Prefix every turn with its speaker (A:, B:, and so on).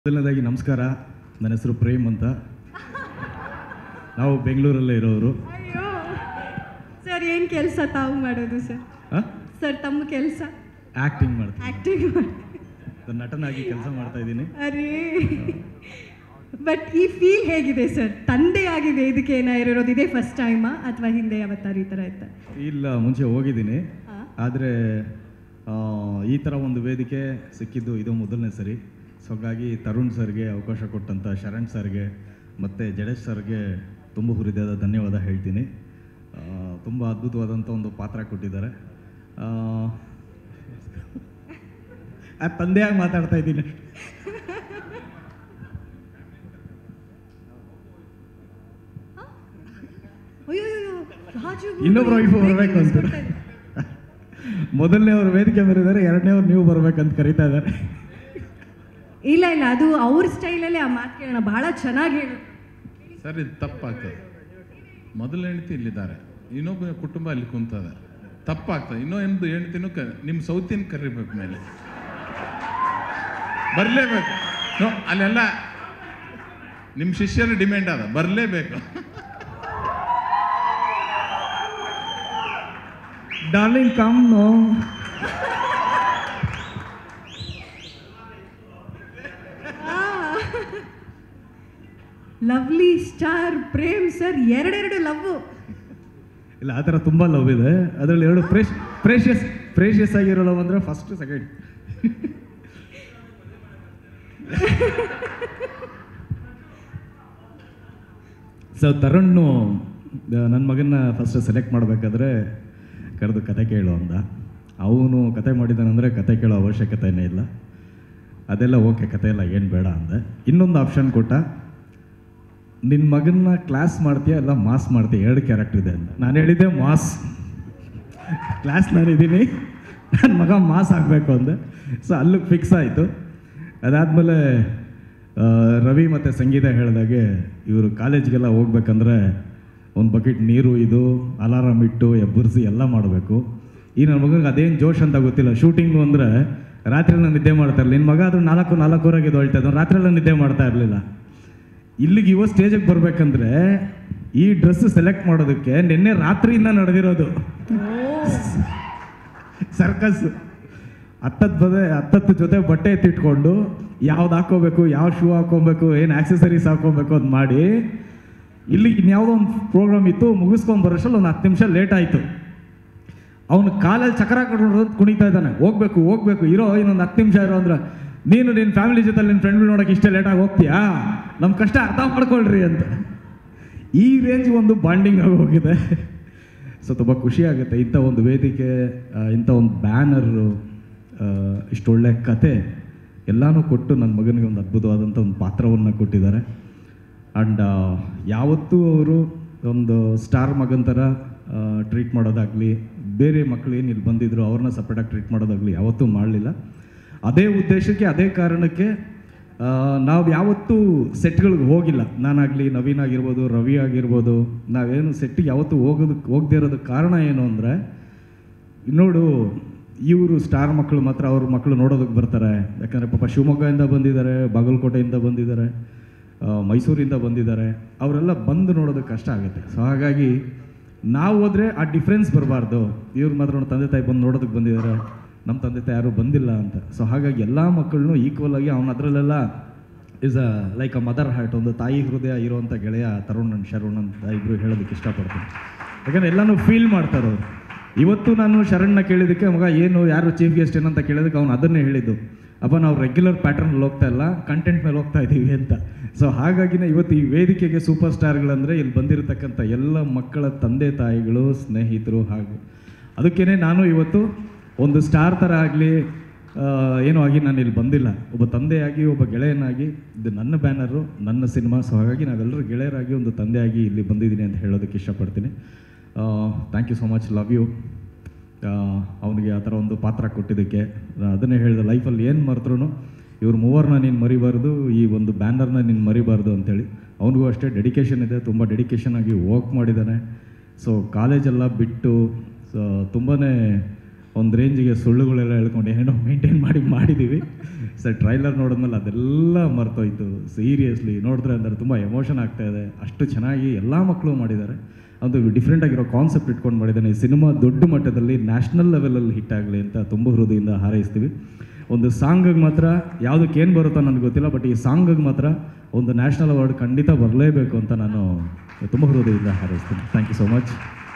A: ಮೊದಲನೇದಾಗಿ ನಮಸ್ಕಾರ ನನ್ನ ಹೆಸರು ಪ್ರೇಮ್ ಅಂತ ನಾವು ಬೆಂಗಳೂರಲ್ಲೇ ಇರೋರು
B: ಅಯ್ಯೋ ಸರ್ ಏನು ಕೆಲಸ ತಾವು ಮಾಡೋದು ಸರ್ ಸರ್ ತಮ್ಮ ಕೆಲಸ
A: ಆ್ಯಕ್ಟಿಂಗ್ ಮಾಡ್ತೀನಿ
B: ಆ್ಯಕ್ಟಿಂಗ್
A: ನಾನು ನಟನಾಗಿ ಕೆಲಸ ಮಾಡ್ತಾ ಇದ್ದೀನಿ
B: ಅರೇ ಬಟ್ ಈ ಫೀಲ್ ಹೇಗಿದೆ ಸರ್ ತಂದೆಯಾಗಿ ವೇದಿಕೆಯನ್ನು ಏರಿರೋದು ಇದೇ ಫಸ್ಟ್ ಟೈಮಾ ಅಥವಾ ಹಿಂದೆ ಯಾವತ್ತಾರು ಈ ಥರ ಇತ್ತ
A: ಇಲ್ಲ ಮುಂಚೆ ಹೋಗಿದ್ದೀನಿ
B: ಹಾಂ
A: ಆದರೆ ಈ ಥರ ಒಂದು ವೇದಿಕೆ ಸಿಕ್ಕಿದ್ದು ಇದು ಮೊದಲನೇ ಸರಿ ಸೊ ಹಾಗಾಗಿ ತರುಣ್ ಸರ್ಗೆ ಅವಕಾಶ ಕೊಟ್ಟಂಥ ಶರಣ್ ಸರ್ಗೆ ಮತ್ತು ಜಡೇಶ್ ಸರ್ಗೆ ತುಂಬ ಹುರಿದಾದ ಧನ್ಯವಾದ ಹೇಳ್ತೀನಿ ತುಂಬ ಅದ್ಭುತವಾದಂಥ ಒಂದು ಪಾತ್ರ ಕೊಟ್ಟಿದ್ದಾರೆ ಆ, ಆ ತಂದೆಯಾಗಿ ಮಾತಾಡ್ತಾ ಇದ್ದೀನಿ
B: ಅಯ್ಯೋ ಅಯ್ಯೋ, ರಾಜು
A: ಇನ್ನೊಬ್ರು wife ಬರ್ಬೇಕು ಅಂತ. ಮೊದಲನೇ ಅವ್ರು ವೇದಿಕೆ ಬರಿದ್ದಾರೆ ಎರಡನೇ ಅವ್ರು ನೀವು ಬರ್ಬೇಕಂತ ಕರಿತಾ ಇದ್ದಾರೆ
B: ಇಲ್ಲ ಇಲ್ಲ ಅದು ಅವ್ರ ಸ್ಟೈಲಲ್ಲಿ ಆ ಮಾತು ಕೇಳೋಣ ಭಾಳ ಚೆನ್ನಾಗಿ ಹೇಳು
C: ಸರ್ ಇದು ತಪ್ಪಾಗ್ತದೆ ಮೊದಲ ಹೆಂಡತಿ ಇಲ್ಲಿದ್ದಾರೆ ಇನ್ನೊಬ್ಬ ಕುಟುಂಬ ಅಲ್ಲಿ ಕುಂತದ ತಪ್ಪಾಗ್ತದೆ ಇನ್ನೊಂದು ಹೆಂಡ್ತಿನೂ ಕ ನಿಮ್ಮ ಸೌತಿನ ಕರಿಬೇಕು ಮೇಲೆ ಬರಲೇಬೇಕು ನೋ ಅಲ್ಲೆಲ್ಲ ನಿಮ್ಮ ಶಿಷ್ಯರ ಡಿಮ್ಯಾಂಡ್ ಅದ ಬರಲೇಬೇಕು
A: darling come no
B: lovely star Prem sir ಎರಡೆರಡು ಲವ್
A: ಇಲ್ಲ ಆ ಥರ ತುಂಬ ಲವ್ ಇದೆ ಅದರಲ್ಲಿ ಎರಡು ಫ್ರೆಶ್ ಫ್ರೇಷಿಯಸ್ ಫ್ರೇಷಿಯಸ್ ಆಗಿರೋ ಲವ್ ಅಂದರೆ ಫಸ್ಟ್ ಸೆಕೆಂಡ್ ಸೊ ತರುಣ್ಣು ನನ್ನ ಮಗನ್ನ ಫಸ್ಟ್ ಸೆಲೆಕ್ಟ್ ಮಾಡಬೇಕಾದ್ರೆ ಕರೆದು ಕತೆ ಕೇಳು ಅಂದ ಅವನು ಕತೆ ಮಾಡಿದ್ದಾನಂದರೆ ಕತೆ ಕೇಳೋ ಅವಶ್ಯಕತೆಯೇ ಇಲ್ಲ ಅದೆಲ್ಲ ಓಕೆ ಕತೆ ಎಲ್ಲ ಏನು ಬೇಡ ಅಂದೆ ಇನ್ನೊಂದು ಆಪ್ಷನ್ ಕೊಟ್ಟ ನಿನ್ನ ಮಗನ್ನ ಕ್ಲಾಸ್ ಮಾಡ್ತೀಯ ಇಲ್ಲ ಮಾಸ್ ಮಾಡ್ತೀಯ ಎರಡು ಕ್ಯಾರೆಕ್ಟರ್ ಇದೆ ಅಂತ ನಾನು ಹೇಳಿದ್ದೆ ಮಾಸ್ ಕ್ಲಾಸ್ ನಾನಿದ್ದೀನಿ ನನ್ನ ಮಗ ಮಾಸ್ ಆಗಬೇಕು ಅಂದೆ ಸೊ ಅಲ್ಲಿಗೆ ಫಿಕ್ಸ್ ಆಯಿತು ಅದಾದಮೇಲೆ ರವಿ ಮತ್ತು ಸಂಗೀತ ಹೇಳಿದಾಗೆ ಇವರು ಕಾಲೇಜ್ಗೆಲ್ಲ ಹೋಗ್ಬೇಕಂದ್ರೆ ಒಂದು ಬಕೆಟ್ ನೀರು ಇದು ಅಲಾರಾಮ್ ಇಟ್ಟು ಎಬ್ಬರಿಸಿ ಎಲ್ಲ ಮಾಡಬೇಕು ಈ ನನ್ನ ಮಗನಿಗೆ ಅದೇನು ಜೋಶ್ ಅಂತ ಗೊತ್ತಿಲ್ಲ ಶೂಟಿಂಗು ಅಂದರೆ ರಾತ್ರಿ ಎಲ್ಲ ನಿದ್ದೆ ಮಾಡ್ತಾ ಇರಲಿಲ್ಲ ನಿನ್ನ ಮಗ ಆದರೂ ನಾಲ್ಕು ನಾಲ್ಕೂವರೆಗೆ ಇದು ಹೇಳ್ತಾ ಇದ್ದಾನೆ ರಾತ್ರಿ ಎಲ್ಲ ನಿದ್ದೆ ಮಾಡ್ತಾ ಇರಲಿಲ್ಲ ಇಲ್ಲಿಗೆ ಇವ ಸ್ಟೇಜಿಗೆ ಬರ್ಬೇಕಂದ್ರೆ ಈ ಡ್ರೆಸ್ ಸೆಲೆಕ್ಟ್ ಮಾಡೋದಕ್ಕೆ ನಿನ್ನೆ ರಾತ್ರಿಯಿಂದ ನಡೆದಿರೋದು ಸರ್ಕಸ್ ಹತ್ತತ್ತು ಬದೆ ಹತ್ತತ್ತು ಜೊತೆ ಬಟ್ಟೆ ಎತ್ತಿಟ್ಕೊಂಡು ಯಾವ್ದು ಹಾಕೋಬೇಕು ಯಾವ ಶೂ ಹಾಕೋಬೇಕು ಏನು ಆಕ್ಸೆಸರೀಸ್ ಹಾಕೋಬೇಕು ಅಂತ ಮಾಡಿ ಇಲ್ಲಿ ಇನ್ಯಾವುದೋ ಒಂದು ಪ್ರೋಗ್ರಾಮ್ ಇತ್ತು ಮುಗಿಸ್ಕೊಂಡು ಬರೋಷ್ಟಲ್ಲಿ ಒಂದು ಹತ್ತು ನಿಮಿಷ ಲೇಟ್ ಆಯಿತು ಅವನು ಕಾಲಲ್ಲಿ ಚಕ್ರ ಕಟ್ಕೊಂಡು ಕುಣಿತಾ ಇದ್ದಾನೆ ಹೋಗ್ಬೇಕು ಹೋಗ್ಬೇಕು ಇರೋ ಇನ್ನೊಂದು ಹತ್ತು ನಿಮಿಷ ಇರೋ ಅಂದ್ರೆ ನೀನು ನಿನ್ನ ಫ್ಯಾಮಿಲಿ ಜೊತೆ ನಿನ್ನ ಫ್ರೆಂಡ್ಗಳು ನೋಡೋಕೆ ಇಷ್ಟೇ ಲೇಟಾಗಿ ಹೋಗ್ತೀಯಾ ನಮ್ಮ ಕಷ್ಟ ಅರ್ಥ ಮಾಡ್ಕೊಳ್ರಿ ಅಂತ ಈ ರೇಂಜ್ ಒಂದು ಬಾಂಡಿಂಗ್ ಆಗಿ ಹೋಗಿದೆ ಸೊ ತುಂಬ ಖುಷಿ ಆಗುತ್ತೆ ಇಂಥ ಒಂದು ವೇದಿಕೆ ಆ, ಇಂಥ ಒಂದು ಬ್ಯಾನರು ಇಷ್ಟೊಳ್ಳೆ ಕತೆ ಎಲ್ಲನೂ ಕೊಟ್ಟು ನನ್ನ ಮಗನಿಗೆ ಒಂದು ಅದ್ಭುತವಾದಂಥ ಒಂದು ಪಾತ್ರವನ್ನು ಕೊಟ್ಟಿದ್ದಾರೆ ಆ್ಯಂಡ್ ಯಾವತ್ತೂ ಅವರು ಒಂದು ಸ್ಟಾರ್ ಮಗನ ಥರ ಟ್ರೀಟ್ ಮಾಡೋದಾಗಲಿ ಬೇರೆ ಮಕ್ಕಳು ಏನು ಇಲ್ಲಿ ಬಂದಿದ್ರು ಅವ್ರನ್ನ ಸಪ್ರೇಟಾಗಿ ಟ್ರೀಟ್ ಮಾಡೋದಾಗಲಿ ಯಾವತ್ತೂ ಮಾಡಲಿಲ್ಲ ಅದೇ ಉದ್ದೇಶಕ್ಕೆ ಅದೇ ಕಾರಣಕ್ಕೆ ನಾವು ಯಾವತ್ತೂ ಸೆಟ್ಗಳಿಗೆ ಹೋಗಿಲ್ಲ ನಾನಾಗಲಿ ನವೀನ್ ಆಗಿರ್ಬೋದು ರವಿ ಆಗಿರ್ಬೋದು ನಾವೇನು ಸೆಟ್ಟಿಗೆ ಯಾವತ್ತೂ ಹೋಗೋದಕ್ಕೆ ಹೋಗದೇ ಇರೋದಕ್ಕೆ ಕಾರಣ ಏನು ಅಂದರೆ ನೋಡು ಇವರು ಸ್ಟಾರ್ ಮಕ್ಕಳು ಮಾತ್ರ ಅವ್ರ ಮಕ್ಕಳು ನೋಡೋದಕ್ಕೆ ಬರ್ತಾರೆ ಯಾಕಂದರೆ ಪಾಪ ಶಿವಮೊಗ್ಗದಿಂದ ಬಂದಿದ್ದಾರೆ ಬಾಗಲಕೋಟೆಯಿಂದ ಬಂದಿದ್ದಾರೆ ಆ, ಮೈಸೂರಿಂದ ಬಂದಿದ್ದಾರೆ ಅವರೆಲ್ಲ ಬಂದು ನೋಡೋದಕ್ಕೆ ಕಷ್ಟ ಆಗುತ್ತೆ ಸೊ ಹಾಗಾಗಿ ನಾವು ಹೋದರೆ ಆ ಡಿಫ್ರೆನ್ಸ್ ಬರಬಾರ್ದು ಇವ್ರು ಮಾತ್ರ ನಮ್ಮ ತಂದೆ ತಾಯಿ ಬಂದು ನೋಡೋದಕ್ಕೆ ಬಂದಿದ್ದಾರೆ ನಮ್ಮ ತಂದೆ ತಾಯಿ ಯಾರೂ ಬಂದಿಲ್ಲ ಅಂತ ಸೊ ಹಾಗಾಗಿ ಎಲ್ಲ ಮಕ್ಕಳನ್ನೂ ಈಕ್ವಲ್ ಆಗಿ ಅವನ ಅದರಲ್ಲೆಲ್ಲ is uh like uh mother heart ಒಂದು ತಾಯಿ ಹೃದಯ ಇರುವಂಥ ಗೆಳೆಯ ತರುಣ್ ಅಂಡ್ ಶರುಣ್ ಅಂತ ಇಬ್ಬರು ಹೇಳೋದಕ್ಕೆ ಇಷ್ಟಪಡ್ತೀನಿ ಯಾಕಂದ್ರೆ ಎಲ್ಲನೂ ಫೀಲ್ ಮಾಡ್ತಾರೆ ಅವ್ರು ಇವತ್ತು ನಾನು ಶರಣ್ನ ಕೇಳಿದ್ದಕ್ಕೆ ಮಗ ಏನು ಯಾರು ಚೀಫ್ ಗೆಸ್ಟ್ ಏನಂತ ಕೇಳಿದಕ್ಕೆ ಅವ್ನು ಅದನ್ನೇ ಹೇಳಿದ್ದು ಅಪ್ಪ ನಾವು ರೆಗ್ಯುಲರ್ ಪ್ಯಾಟರ್ನಲ್ಲಿ ಹೋಗ್ತಾ ಇಲ್ಲ ಕಂಟೆಂಟ್ ಮೇಲೆ ಹೋಗ್ತಾ ಇದ್ದೀವಿ ಅಂತ ಸೊ ಹಾಗಾಗಿನೇ ಇವತ್ತು ಈ ವೇದಿಕೆಗೆ ಸೂಪರ್ ಸ್ಟಾರ್ಗಳಂದರೆ ಇಲ್ಲಿ ಬಂದಿರತಕ್ಕಂಥ ಎಲ್ಲ ಮಕ್ಕಳ ತಂದೆ ತಾಯಿಗಳು ಸ್ನೇಹಿತರು ಹಾಗೆ ಅದಕ್ಕೇ ನಾನು ಇವತ್ತು ಒಂದು ಸ್ಟಾರ್ ಥರ ಆಗಲಿ ಏನೋ ಆಗಿ ನಾನು ಇಲ್ಲಿ ಬಂದಿಲ್ಲ ಒಬ್ಬ ತಂದೆಯಾಗಿ ಒಬ್ಬ ಗೆಳೆಯನಾಗಿ ಇದು ನನ್ನ ಬ್ಯಾನರು ನನ್ನ ಸಿನಿಮಾ ಸೊ ಹಾಗಾಗಿ ನಾವೆಲ್ಲರೂ ಗೆಳೆಯರಾಗಿ ಒಂದು ತಂದೆಯಾಗಿ ಇಲ್ಲಿ ಬಂದಿದ್ದೀನಿ ಅಂತ ಹೇಳೋದಕ್ಕೆ ಇಷ್ಟಪಡ್ತೀನಿ thank you so much love you ಅವನಿಗೆ ಆ ಥರ ಒಂದು ಪಾತ್ರ ಕೊಟ್ಟಿದ್ದಕ್ಕೆ ನಾನ್ ಅದನ್ನೇ ಹೇಳಿದೆ ಲೈಫಲ್ಲಿ ಏನು ಮರೆತ್ರು ಇವ್ರು ಮೂವರನ್ನ ನೀನು ಮರಿಬಾರ್ದು ಈ ಒಂದು ಬ್ಯಾನರ್ನ ನೀನು ಮರಿಬಾರ್ದು ಅಂತೇಳಿ ಅವನಿಗೂ ಅಷ್ಟೇ ಡೆಡಿಕೇಶನ್ ಇದೆ ತುಂಬ ಡೆಡಿಕೇಶನ್ ಆಗಿ ವರ್ಕ್ ಮಾಡಿದ್ದಾನೆ ಸೊ ಕಾಲೇಜೆಲ್ಲ ಬಿಟ್ಟು ಸೊ ತುಂಬಾ ಒಂದು ರೇಂಜಿಗೆ ಸುಳ್ಳುಗಳೆಲ್ಲ ಹೇಳ್ಕೊಂಡು ಏನೋ ಮೇಂಟೈನ್ ಮಾಡಿ ಮಾಡಿದ್ದೀವಿ ಸರ್ ಟ್ರೈಲರ್ ನೋಡಿದ್ಮೇಲೆ ಅದೆಲ್ಲ ಮರ್ತೋಯ್ತು ಸೀರಿಯಸ್ಲಿ ನೋಡಿದ್ರೆ ಅಂದರೆ ತುಂಬ ಎಮೋಷನ್ ಆಗ್ತಾ ಇದೆ ಅಷ್ಟು ಚೆನ್ನಾಗಿ ಎಲ್ಲ ಮಕ್ಕಳು ಮಾಡಿದ್ದಾರೆ ಅದು ಡಿಫ್ರೆಂಟ್ ಆಗಿರೋ ಕಾನ್ಸೆಪ್ಟ್ ಇಟ್ಕೊಂಡು ಮಾಡಿದ್ದಾನೆ ಈ ಸಿನಿಮಾ ದೊಡ್ಡ ಮಟ್ಟದಲ್ಲಿ ನ್ಯಾಷನಲ್ ಲೆವೆಲಲ್ಲಿ ಹಿಟ್ ಆಗಲಿ ಅಂತ ತುಂಬ ಹೃದಯದಿಂದ ಹಾರೈಸ್ತೀವಿ ಒಂದು ಸಾಂಗಿಗೆ ಮಾತ್ರ ಯಾವುದಕ್ಕೆ ಏನು ಬರುತ್ತೋ ನನಗೆ ಗೊತ್ತಿಲ್ಲ ಬಟ್ ಈ ಸಾಂಗಿಗೆ ಮಾತ್ರ ಒಂದು ನ್ಯಾಷನಲ್ ಅವಾರ್ಡ್ ಖಂಡಿತ ಬರಲೇಬೇಕು ಅಂತ ನಾನು ತುಂಬ ಹೃದಯದಿಂದ ಹಾರೈಸ್ತೀನಿ ಥ್ಯಾಂಕ್ ಯು ಸೊ ಮಚ್